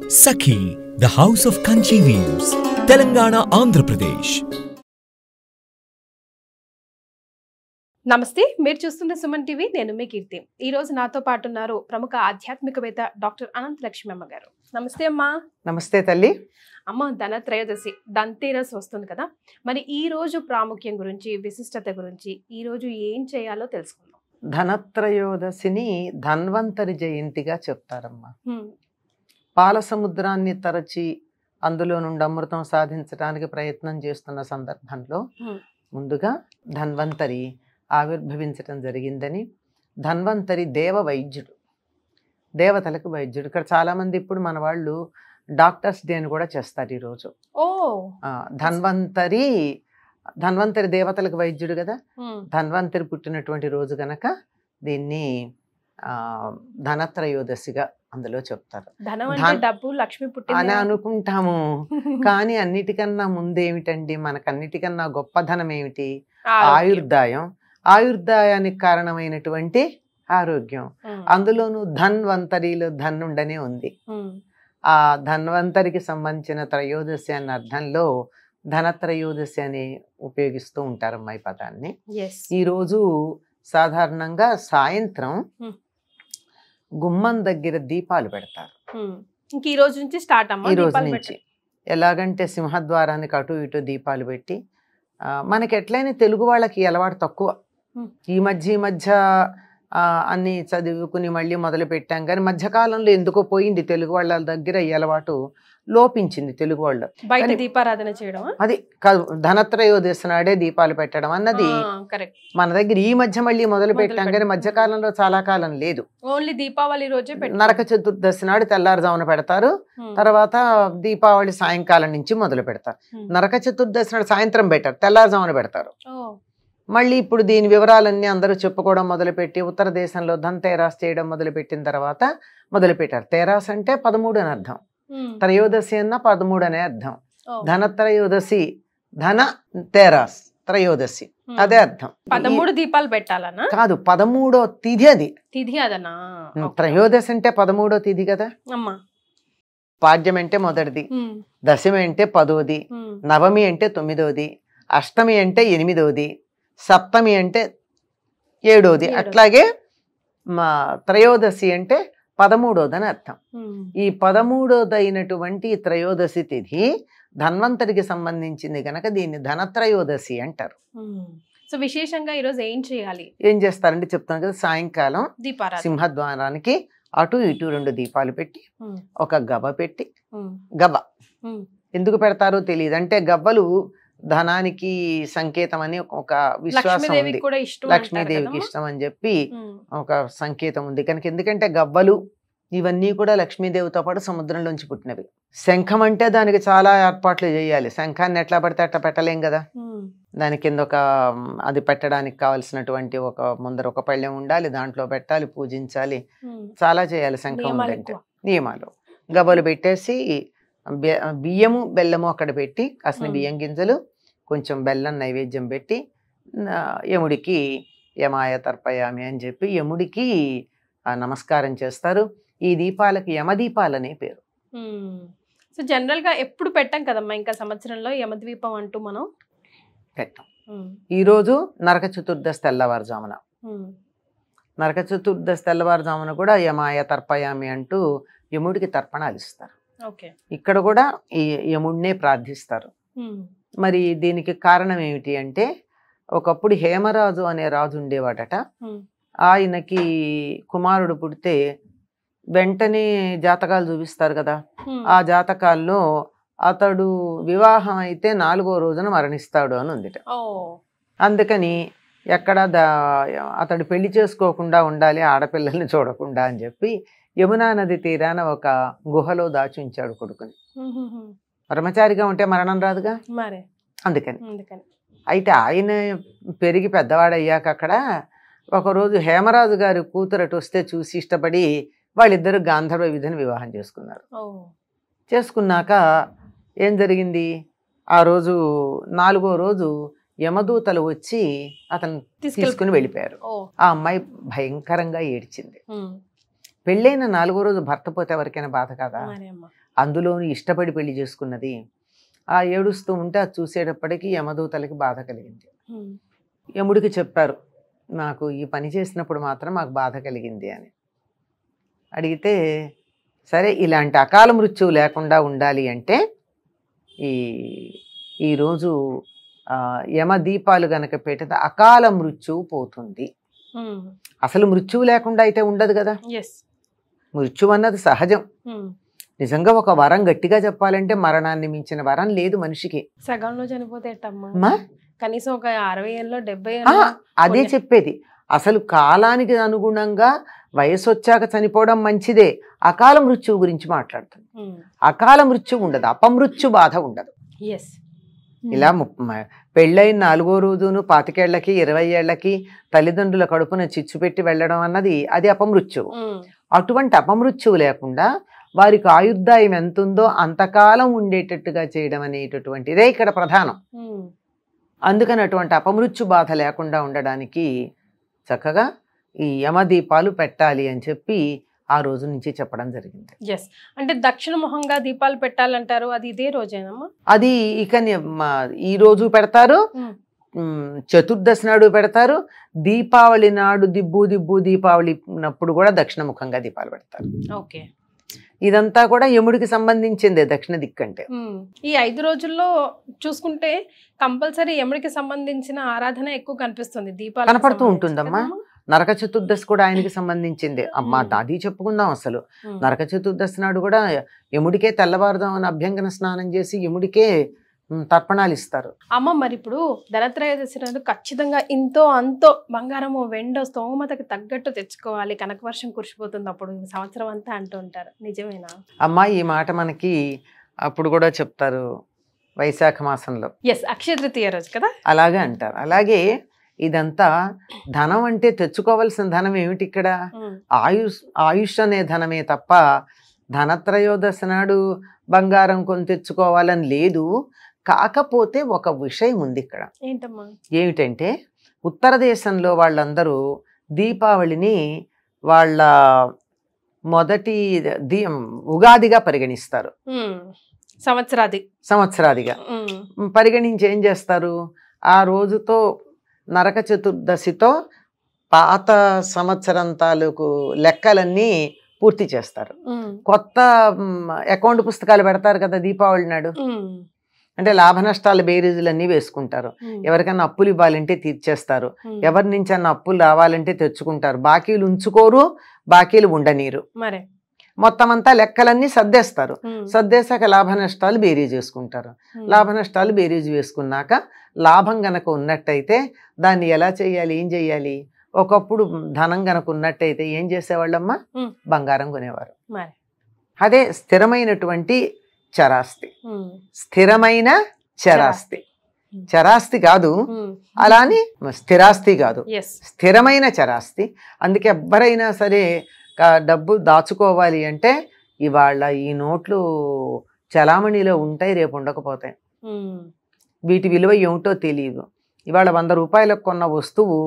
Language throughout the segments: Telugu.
Sakhi the house of Kanchi weaves Telangana Andhra Pradesh నమస్తే మీరు చూస్తున్న సుమన్ టీవీ నేను మీ కీర్తి ఈ రోజు నాతో పాటు ఉన్నారు ప్రముఖ ఆధ్యాత్మికవేత్త డాక్టర్ అనంత లక్ష్మి అమ్మ గారు నమస్తే అమ్మా నమస్తే తల్లి అమ్మ ధనత్రయోదశి ధన్తేరస్ వస్తుంది కదా మరి ఈ రోజు ప్రాముఖ్యం గురించి విశిష్టత గురించి ఈ రోజు ఏం చేయాలో తెలుసుకుందాం ధనత్రయోదశిని ధన్వంతరి జయంతిగా చెప్తారమ్మా హ్మ్, పాల సముద్రాన్ని తరచి అందులో నుండి అమృతం సాధించడానికి ప్రయత్నం చేస్తున్న సందర్భంలో హ్మ్, ముందుగా ధన్వంతరి ఆవిర్భవించటం జరిగిందని ధన్వంతరి దేవ వైద్యుడు దేవతలకు వైద్యుడు ఇక్కడ చాలామంది ఇప్పుడు మన వాళ్ళు డాక్టర్స్ డే అని కూడా చేస్తారు ఈరోజు ఓ ఆ, ధన్వంతరి ధన్వంతరి దేవతలకు వైద్యుడు కదా హ్మ్, ధన్వంతరి పుట్టినటువంటి రోజు గనక దీన్ని ఆ, ధనత్రయోదశిగా అందులో చెప్తారు ధనం అంటే ధన్- డబ్బు లక్ష్మి అని పుట్టింది అనుకుంటాము కానీ అన్నిటికన్నా ముందేమిటండి మనకన్నిటికన్నా గొప్ప ధనం ఏమిటి ఆరోగ్యం. ఆయుర్దాయం ఆయుర్దాయానికి కారణమైనటువంటి ఆరోగ్యం హ్మ్, అందులోనూ ధన్వంతరిలో ధన్నుండనే ఉంది హ్మ్, ఆ ధన్వంతరికి సంబంధించిన త్రయోదశి అన్న అర్థంలో ధనత్రయోదశి అని ఉపయోగిస్తూ ఉంటారమ్మా ఈ పదాన్ని yes. ఈరోజు సాధారణంగా సాయంత్రం Hmm. గుమ్మం దగ్గర దీపాలు పెడతారు హ్మ్. ఇంక ఈ రోజు నుంచి స్టార్ట్ అమ్మా ఈ రోజు దీపాలు నుంచి పెట్టండి. ఎలాగంటే సింహద్వారానికి అటు ఇటు దీపాలు పెట్టి ఆ, మనకి ఎట్లయినా తెలుగు వాళ్ళకి ఈ అలవాటు తక్కువ Hmm. ఈ మధ్య ఈ మధ్య ఆ, అన్ని చదువుకుని మళ్ళీ మొదలు పెట్టాం కానీ మధ్యకాలంలో ఎందుకో పోయింది తెలుగు వాళ్ళ దగ్గర ఈ అలవాటు లోపించింది తెలుగు వాళ్ళు బయట కానీ- దీపారాధన చేయడమా అది కాదు ధనత్రయోదశి నాడే దీపాలు పెట్టడం అన్నది కరెక్ట్ మన దగ్గర ఈ మధ్య మళ్ళీ మొదలు మొదలు పెట్టాం కానీ పెట్టాం. మధ్యకాలంలో చాలా కాలం లేదు ఓన్లీ దీపావళి రోజే పెట్టు నరక చతుర్దశి నాడు తెల్లారుజామున పెడతారు తర్వాత దీపావళి సాయంకాలం నుంచి మొదలు పెడతారు నరక చతుర్దశి నాడు సాయంత్రం పెట్టారు తెల్లారుజామున పెడతారు మళ్ళీ ఇప్పుడు దీని వివరాలన్నీ అందరూ చెప్పుకోవడం మొదలుపెట్టి ఉత్తర దేశంలో ధన్ తేరాస్ చేయడం మొదలుపెట్టిన తర్వాత మొదలుపెట్టారు తేరాస్ అంటే పదమూడు అని అర్థం త్రయోదశి అన్న పదమూడు అనే అర్థం ధన త్రయోదశి ధన తేరాస్ త్రయోదశి అదే అర్థం పదమూడు దీపాలు పెట్టాలనా ఈ- కాదు పదమూడో తిథి అది తిథి అదనా ఓకే. త్రయోదశి అంటే పదమూడో తిథి కదా అమ్మా పాడ్యం అంటే మొదటిది ఉమ్, దశమి అంటే పదోది ఉమ్, నవమి అంటే తొమ్మిదోది అష్టమి అంటే ఎనిమిదోది సప్తమి అంటే ఏడోది ఏడోది. అట్లాగే మా త్రయోదశి అంటే పదమూడోది అని అర్థం ఉమ్, ఈ పదమూడోదైనటువంటి ఈ త్రయోదశి తిథి ధన్వంతరికి సంబంధించింది కనుక దీన్ని ధనత్రయోదశి అంటారు ఉమ్. సో విశేషంగా ఈరోజు ఏం చేయాలి ఏం చేస్తారంటే చెప్తాను కదా సాయంకాలం దీపారాధన సింహద్వారానికి అటు ఇటు రెండు దీపాలు పెట్టి ఉమ్, ఒక గవ్వ పెట్టి ఉమ్, గవ్వ ఉమ్, ఎందుకు పెడతారో తెలియదు అంటే గవ్వలు ధనానికి సంకేతం అని ఒక విశ్వాసం ఉంది లక్ష్మీదేవికి కూడా ఇష్టం అంటారు లక్ష్మీదేవికి కదమ్మా? ఇష్టం అని చెప్పి ఉమ్, ఒక సంకేతం ఉంది కనుక ఎందుకంటే గవ్వలు ఇవన్నీ కూడా లక్ష్మీదేవితో పాటు సముద్రంలోంచి పుట్టినవి శంఖం అంటే దానికి చాలా ఏర్పాట్లు చేయాలి శంఖాన్ని ఎట్లా పడితే అట్లా పెట్టలేం కదా ఉమ్, దాని కింద ఒక మ్, అది పెట్టడానికి కావాల్సినటువంటి ఒక ముందర ఒక పళ్ళెం ఉండాలి దాంట్లో పెట్టాలి పూజించాలి ఉమ్. చాలా చేయాలి శంఖం నియమాలు ఉందంటే ఎక్కువ. నియమాలు గవ్వలు పెట్టేసి బె- బియ్యము బెల్లము అక్కడ పెట్టి కాసిన మ్మ్. బియ్యం గింజలు కొంచెం బెల్లం నైవేద్యం పెట్టి ఆ, యముడికి యమాయ తర్పయామి అని చెప్పి యముడికి ఆ, నమస్కారం చేస్తారు ఈ దీపాలకు యమదీపాలనే పేరు ఉమ్. సో జనరల్ గా ఎప్పుడు పెట్టాం కదమ్మా ఇంకా సంవత్సరంలో యమద్వీపం అంటూ మనం పెట్టాం ఉమ్, ఈరోజు నరక చతుర్దశి తెల్లవారుజామున ఉమ్, నరక చతుర్దశి తెల్లవారుజామున కూడా యమాయ తర్పయామి అంటూ యముడికి తర్పణాలు ఇస్తారు ఓకే ఇక్కడ కూడా ఈ యముడినే ప్రార్థిస్తారు ఉమ్, మరి దీనికి కారణం ఏమిటి అంటే ఒకప్పుడు హేమరాజు అనే రాజు ఉండేవాడట ఉమ్, ఆయనకి కుమారుడు పుడితే వెంటనే జాతకాలు చూపిస్తారు కదా ఉమ్. ఆ జాతకాల్లో అతడు వివాహం అయితే నాలుగో రోజున మరణిస్తాడు అని ఉందిట ఓ అందుకని ఎక్కడ దా అతడు పెళ్లి చేసుకోకుండా ఉండాలి ఆడపిల్లల్ని చూడకుండా అని చెప్పి యమునా నది తీరాన ఒక గుహలో దాచి ఉంచాడు కొడుకుని ఉమ్, ఉమ్, ఉమ్. బ్రహ్మచారిగా ఉంటే మరణం రాదుగా మరే అందుకని అందుకని అయితే ఆయన పెరిగి పెద్దవాడయ్యాక అక్కడ ఒకరోజు హేమరాజు గారి కూతురు అటు వస్తే చూసి ఇష్టపడి వాళ్ళిద్దరు గాంధర్వ విధిని వివాహం చేసుకున్నారు ఓ చేసుకున్నాక ఏం జరిగింది ఆ రోజు నాలుగో రోజు యమదూతలు వచ్చి అతను తీసుకుని వెళ్ళిపోయారు ఓ ఆ అమ్మాయి భయంకరంగా ఏడ్చింది ఉమ్, పెళ్ళైన నాలుగో రోజు భర్త పోతే ఎవరికైనా బాధ కదా మరి అమ్మ అందులోనూ ఇష్టపడి పెళ్లి చేసుకున్నది ఆ ఏడుస్తూ ఉంటే అది చూసేటప్పటికి యమదూతలకి బాధ కలిగింది ఉమ్. యముడికి చెప్పారు నాకు ఈ పని చేసినప్పుడు మాత్రం మాకు బాధ కలిగింది అని అడిగితే సరే ఇలాంటి అకాల మృత్యువు లేకుండా ఉండాలి అంటే ఈ ఈరోజు ఆ, యమ దీపాలు గనక పెట్టితే అకాల మృత్యువు పోతుంది ఉమ్. అసలు మృత్యువు లేకుండా అయితే ఉండదు కదా ఎస్ మృత్యువు అన్నది సహజం ఉమ్. నిజంగా ఒక వరం గట్టిగా చెప్పాలంటే మరణాన్ని మించిన వరం లేదు మనిషికి సగంలో చనిపోతే ఎట్టమ్మా అమ్మా కనీసం ఒక అరవై ఏళ్ళలో డెబ్బై ఆ, ఏళ్ళలో అదే కొన్ని- చెప్పేది అసలు కాలానికి అనుగుణంగా వయసు వచ్చాక చనిపోవడం మంచిదే అకాల మృత్యువు గురించి మాట్లాడుతుంది అకాల మృత్యువు ఉండదు అపమృత్యు బాధ ఉండదు ఎస్ ఇలా ముప్- మ- పెళ్ళైన నాలుగో రోజును పాతికేళ్లకి ఇరవై ఏళ్లకి తల్లిదండ్రుల కడుపున చిచ్చు పెట్టి వెళ్ళడం అన్నది అది అపమృత్యువు అటువంటి అపమృత్యువు లేకుండా వారికి ఆయుర్దాయం ఎంత ఉందో అంతకాలం ఉండేటట్టుగా చేయడం అనేటటువంటిదే ఇక్కడ ప్రధానం అందుకని అటువంటి అపమృత్యు బాధ లేకుండా ఉండడానికి చక్కగా ఈ యమదీపాలు పెట్టాలి అని చెప్పి ఆ రోజు నుంచి చెప్పడం జరిగింది ఎస్ అంటే దక్షిణ మొహంగా దీపాలు పెట్టాలంటారు అది ఇదే రోజేనమ్మా అది ఇక ని- మ- ఈ రోజు పెడతారు ఉమ్. ఉమ్, చతుర్దశి నాడు పెడతారు దీపావళి నాడు దిబ్బు దిబ్బు దీపావళి నప్పుడు కూడా దక్షిణముఖంగా దీపాలు పెడతారు ఓకే ఇదంతా కూడా యముడికి సంబంధించిందే దక్షిణ దిక్కంటే ఉమ్. ఈ ఐదు రోజుల్లో చూసుకుంటే కంపల్సరీ యముడికి సంబంధించిన ఆరాధన ఎక్కువ కనిపిస్తుంది దీపాలు కనపడుతూ ఉంటుందమ్మా. నరక చతుర్దశి కూడా ఆయనకి సంబంధించిందే అమ్మా ఉమ్. అది చెప్పుకుందాం అసలు నరక చతుర్దశి నాడు కూడా యముడికే తెల్లవారుదామని అభ్యంగన స్నానం చేసి యముడికే ఉమ్, తర్పణాలు ఇస్తారు అమ్మ మరి ఇప్పుడు ధనత్రయోదశి నాడు ఖచ్చితంగా ఇంతో అంతో బంగారము వెండో స్తోమతకి తగ్గట్టు తెచ్చుకోవాలి కనక వర్షం కురిసిపోతుంది అప్పుడు ఈ సంవత్సరం అంతా అంటూ ఉంటారు నిజమేనా అమ్మా ఈ మాట మనకి అప్పుడు కూడా చెప్తారు వైశాఖ మాసంలో ఎస్ అక్షయ తృతీయ రోజు కదా అలాగే అంటారు అలాగే ఇదంతా ధనం అంటే తెచ్చుకోవాల్సిన ధనం ఏమిటి ఇక్కడ ఉమ్. ఆయుష్ ఆయుష్ అనే ధనమే తప్ప ధనత్రయోదశి నాడు బంగారం కొని తెచ్చుకోవాలని లేదు కాకపోతే ఒక విషయం ఉంది ఇక్కడ ఏంటమ్మా ఏమిటంటే ఉత్తర దేశంలో వాళ్ళందరూ దీపావళిని వాళ్ళ మొదటి దీ ఉగాదిగా పరిగణిస్తారు ఉమ్. సంవత్సరాది సంవత్సరాదిగా ఉమ్. పరిగణించి ఏం చేస్తారు ఆ రోజుతో నరక చతుర్దశితో పాత సంవత్సరం తాలూకు లెక్కలన్నీ పూర్తి చేస్తారు ఉమ్. కొత్త మ్, అకౌంట్ పుస్తకాలు పెడతారు కదా దీపావళి నాడు ఉమ్. అంటే లాభ నష్టాల బేరీజులన్నీ వేసుకుంటారు ఉమ్. ఎవరికైనా అప్పులు ఇవ్వాలంటే తీర్చేస్తారు ఉమ్. ఎవరి నుంచి అన్న అప్పులు రావాలంటే తెచ్చుకుంటారు బాకీలు ఉంచుకోరు బాకీలు ఉండనీరు మరే మొత్తం అంతా లెక్కలన్నీ సర్దేస్తారు ఉమ్. సర్దేశాక లాభ నష్టాలు బేరీజ్ చేసుకుంటారు ఉమ్. లాభ నష్టాలు బేరీజ్ వేసుకున్నాక లాభం గనక ఉన్నట్టయితే దాన్ని ఎలా చేయాలి ఏం చేయాలి ఒకప్పుడు ధనం గనక ఉన్నట్టయితే ఏం చేసేవాళ్ళమ్మా ఉమ్. బంగారం కొనేవారు మరి అదే స్థిరమైనటువంటి చరాస్తి ఉమ్. స్థిరమైన చరాస్తి చరాస్తి కాదు ఉమ్. అలా అని స్థిరాస్తి కాదు ఎస్ స్థిరమైన చరాస్తి అందుకే ఎవ్వరైనా సరే కా- డబ్బు దాచుకోవాలి అంటే ఇవాళ ఈ నోట్లు చలామణిలో ఉంటాయి రేపు ఉండకపోతాయి ఉమ్. వీటి విలువ ఏమిటో తెలియదు ఇవాళ వంద రూపాయలకు కొన్న వస్తువు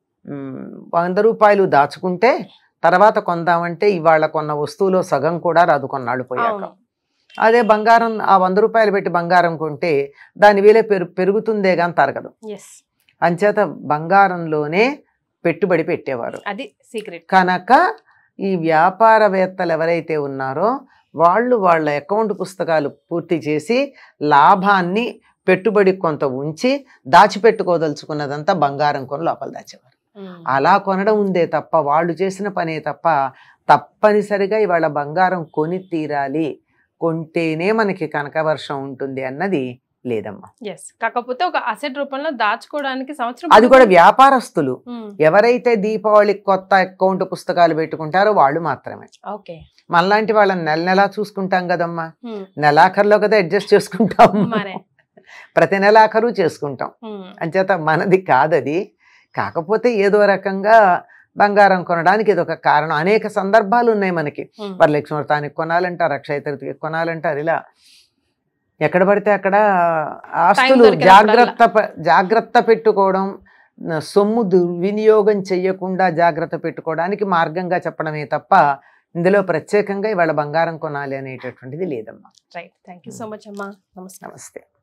మ్, వంద రూపాయలు దాచుకుంటే తర్వాత కొందామంటే ఇవాళ కొన్న వస్తువులో సగం కూడా రాదు కొన్నాళ్ళు పోయాక అవును అదే బంగారం ఆ వంద రూపాయలు పెట్టి బంగారం కొంటే దాని విలువ పెరు పెరుగుతుందే కానీ తరగదు ఎస్ అంచేత బంగారంలోనే పెట్టుబడి పెట్టేవారు అది సీక్రెట్ కనుక ఈ వ్యాపారవేత్తలు ఎవరైతే ఉన్నారో వాళ్ళు వాళ్ళ అకౌంట్ పుస్తకాలు పూర్తి చేసి లాభాన్ని పెట్టుబడి కొంత ఉంచి దాచిపెట్టుకోదలుచుకున్నదంతా బంగారం కొని లోపల దాచేవారు అలా కొనడం ఉందే తప్ప వాళ్ళు చేసిన పనే తప్ప తప్పనిసరిగా ఇవాళ బంగారం కొని తీరాలి కొంటేనే మనకి కనకవర్షం ఉంటుంది అన్నది లేదమ్మా ఎస్ కాకపోతే ఒక అసెట్ రూపంలో దాచుకోవడానికి సంవత్సరం అది కూడా వ్యాపారస్తులు ఉమ్. ఎవరైతే దీపావళికి కొత్త అకౌంట్ పుస్తకాలు పెట్టుకుంటారో వాళ్ళు మాత్రమే ఓకే మనలాంటి వాళ్ళని నెల నెలా చూసుకుంటాం కదమ్మా ఉమ్. నెలాఖరులో కదా అడ్జస్ట్ చేసుకుంటాం మరే ప్రతి నెలాఖరు చేసుకుంటాం ఉమ్. అంచేత మనది కాదది కాకపోతే ఏదో రకంగా బంగారం కొనడానికి ఇది ఒక కారణం అనేక సందర్భాలు ఉన్నాయి మనకి ఉమ్. వరలక్ష్మి వ్రతానికి కొనాలంటారు అక్షయ తృతీయకి కొనాలంటారు ఇలా ఎక్కడ పడితే అక్కడ ఆస్తులు దొరికినప్పుడల్లా. జాగ్రత్త ప- జాగ్రత్త పెట్టుకోవడం న- సొమ్ము దుర్వినియోగం చెయ్యకుండా జాగ్రత్త పెట్టుకోవడానికి మార్గంగా చెప్పడమే తప్ప ఇందులో ప్రత్యేకంగా ఇవాళ బంగారం కొనాలి అనేటటువంటిది లేదమ్మా right thank you so much అమ్మా నమస్కారం నమస్తే